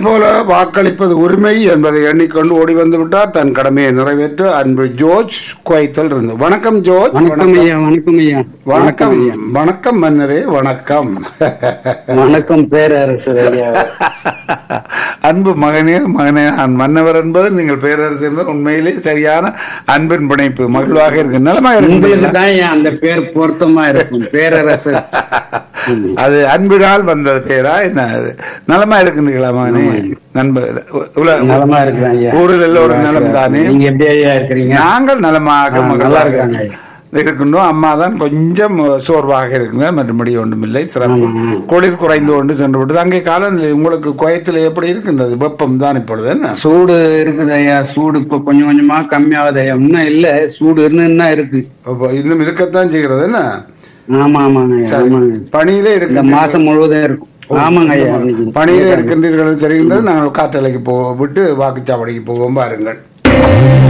போல வாக்களிப்பது உரிமை என்பதை எண்ணிக்கொண்டு ஓடி வந்து விட்டார் தன் கடமையை நிறைவேற்ற அன்பு ஜோர்ஜ் குவைத்தல் இருந்து வணக்கம் ஜோர்ஜ் வணக்கம் ஐயா வணக்கம் ஐயா வணக்கம் வணக்கம் மன்னரே வணக்கம் வணக்கம் பேரரசர் ஐயா அன்பு மகனே மகனே நான் மன்னவர் என்பது நீங்கள் பேரரசு என்பது உண்மையிலே சரியான அன்பின் பிணைப்பு மகிழ்வாக இருக்கு நலமாக உங்களுக்கு இருக்கு தான் ஐயா அந்த பேர் பொருத்தமா இருக்கும் பேரரசர் ம். அது அன்பினால் வந்த பேரா என்ன அது நலமா இருக்குங்களா மகனே நண்பர் உல- நலமா இருக்கிறேன் ஐயா ஊரில் எல்லோரும் நலம் தானே நீங்க எப்படி ஐயா இருக்கிறீங்க நாங்கள் நலமாக ஆ, நல்லா மகிழ்வாக இருக்காங்க ஐயா. இருக்கின்றோம் அம்மா தான் கொஞ்சம் சோர்வாக இருக்கிறார் மற்றபடி ஒன்றுமில்லை சிறப்பு குளிர் குறைந்து கொண்டு சென்று விட்டது அங்கே காலநிலை உங்களுக்கு குயத்தில் எப்படி இருக்கின்றது வெப்பம் தான் இப்பொழுது என்ன சூடு இருக்குது ஐயா சூடு இப்ப கொஞ்சம் கொஞ்சமா கம்மியாகுது ஐயா இன்னும் இல்ல சூடு இன்னும் இருக்கு அப்போ இன்னும் இருக்கத்தான் செய்கிறது என்ன ஆமா ஆமாங்க ஐயா ஆமாங்க பணியிலே இந்த இருக்கு மாசம் முழுவதும் இருக்கும் ஆமாங்க ஐயா இன்னைக்கு. பணியிலே இருக்கின்றீர்கள் சரிகின்றது நாங்கள் காற்றலைக்கு போ விட்டு வாக்குச்சாவடிக்கு போவோம் பாருங்கள்